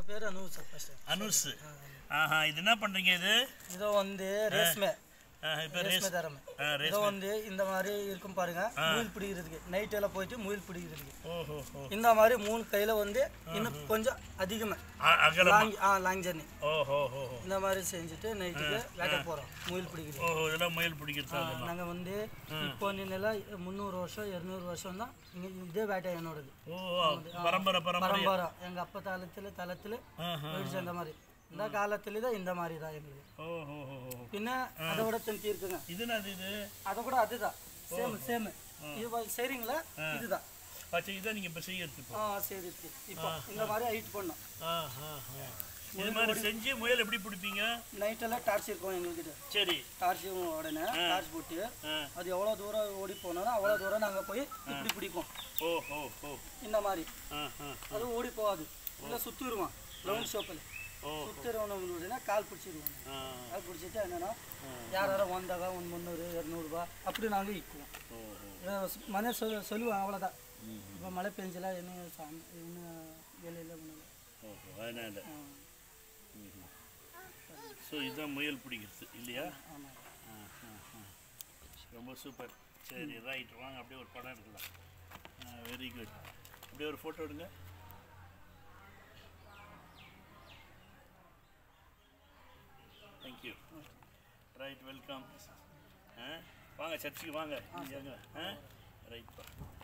பேர் Anu sir first அனுஸ் ஆஹா இது என்ன பண்ணுறீங்க இது இதோ வந்து ரேஸ்மே ஆஹ், இப்போ ரேஸ் ரேஸ்மே தரமே ஆ ரேஸ் இதோ வந்து இந்த மாதிரி இருக்கும் பாருங்க முயல் பிடிக்கிறதுக்கு நைட் எல்லாம் போயிட்டு முயல் பிடிக்கிறதுக்கு ஓஹோ ஓ இந்த மாதிரி மூணு கையில வந்து இன்னும் கொஞ்சம் அதிகமா அ- அகலமா லாங் ஆ லாங் ஜர்னி ஓஹோ ஓஹோ இந்த மாதிரி செஞ்சுட்டு நைட்டுக்கு வேட்டை போறோம் முயல் பிடிக்கிறது ஓஹோ இதெல்லாம் முயல் பிடிக்கிறது அதெல்லாம் நாங்க வந்து இப்போ நின்னெல்லாம் முந்நூறு வருஷம் இருநூறு வருஷம் தான் இங்க இதே வேட்டை என்னோடது ஓ பரம்பரை பரம்பரை பரம்பரை எங்க அப்பா தளத்துல தளத்துல ஆஹா. போயிடுச்சு அந்த மாதிரி இந்த காலத்துல தான் இந்த மாதிரி தான் எங்களுக்கு ஓஹோ ஓஹோ பின்ன அதை விட தந்தி இருக்குங்க இது என்னது இது அதை கூட அதுதான் சேம் சேம் இது வ- சரிங்களா இதுதான் ஆச்சு இதை நீங்கள் இப்போ செய்யறது இப்போ ஆ சரி இருக்கு. இப்போ இந்த மாதிரி ஹைட் பண்ணோம் ஆஹா இது மாதிரி செஞ்சு முயல் எப்படி பிடிப்பீங்க நைட்டெல்லாம் டார்ச் இருக்கும் எங்ககிட்ட சரி டார்ச் உடனே டார்ச் போட்டு ஆ அது எவ்வளோ தூரம் ஓடி போனாலும் அவ்வளோ தூரம் நாங்கள் போய் இப்படி பிடிப்போம் ஓஹோ ஓ இந்த மாதிரி ஆ ஆ அது ஓடி போகாது இல்லை சுற்றிடுவான் ரவுண்ட் ஷோப்பில் ஓ சுற்றிடுவோம் கால் பிடிச்சிடுவாங்க ஆ கால் பிடிச்சிட்டு என்னன்னா யார் யாரும் வந்தாங்க ஒன்று முந்நூறு இரநூறுபா அப்படி நாங்கள் விற்குவோம் ஓஹோ மನೆ சொல் சொல்லுவேன் அவ்வளோதான் இப்போ மழை பெஞ்சல என்ன சாமி இன்னும் வேலையில் ஒன்றும் ஓஹோ அதனால ஸோ இதுதான் முயல் பிடிக்கிறது இல்லையா ஆமாம் ஆ, ஆ, ஆ. ரொம்ப சூப்பர் சரி ரைட் வாங்க அப்படியே ஒரு படம் எடுக்கலாம் வெரி குட் அப்படியே ஒரு ஃபோட்டோ எடுங்க தேங்க்யூ ரைட் வெல்கம் வாங்க சர்ச்சுக்கு வாங்க ரைட்